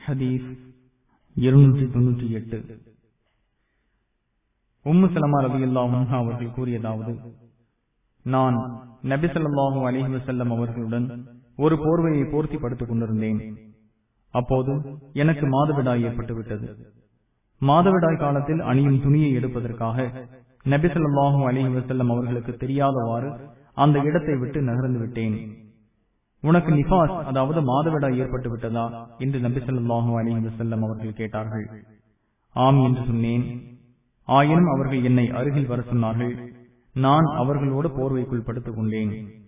ஹதீஸ் இருநூற்றி தொன்னூற்றி எட்டு உம்மு சலமா ரவி அல்லாஹா அவர்கள் கூறியதாவது நான் நபி ஸல்லல்லாஹு அலைஹி வஸல்லம் அவர்களுடன் ஒரு போர்வையை போர்த்தி படுத்துக் கொண்டிருந்தேன் அப்போது எனக்கு மாதவிடாய் ஏற்பட்டுவிட்டது மாதவிடாய் காலத்தில் அணியும் துணியை எடுப்பதற்காக நபி ஸல்லல்லாஹு அலைஹி வஸல்லம் அவர்களுக்கு தெரியாதவாறு அந்த இடத்தை விட்டு நகர்ந்து விட்டேன் உனக்கு நிபாஸ் அதாவது மாதவிடாய் ஏற்பட்டு விட்டதா என்று நபி ஸல்லல்லாஹு அலைஹி வஸல்லம் அவர்கள் கேட்டார்கள் ஆம் என்று சொன்னேன் ஆயினும் அவர்கள் என்னை அருகில் வர சொன்னார்கள் நான் அவர்களோடு போர்வைக்குள் படுத்துக் கொண்டேன்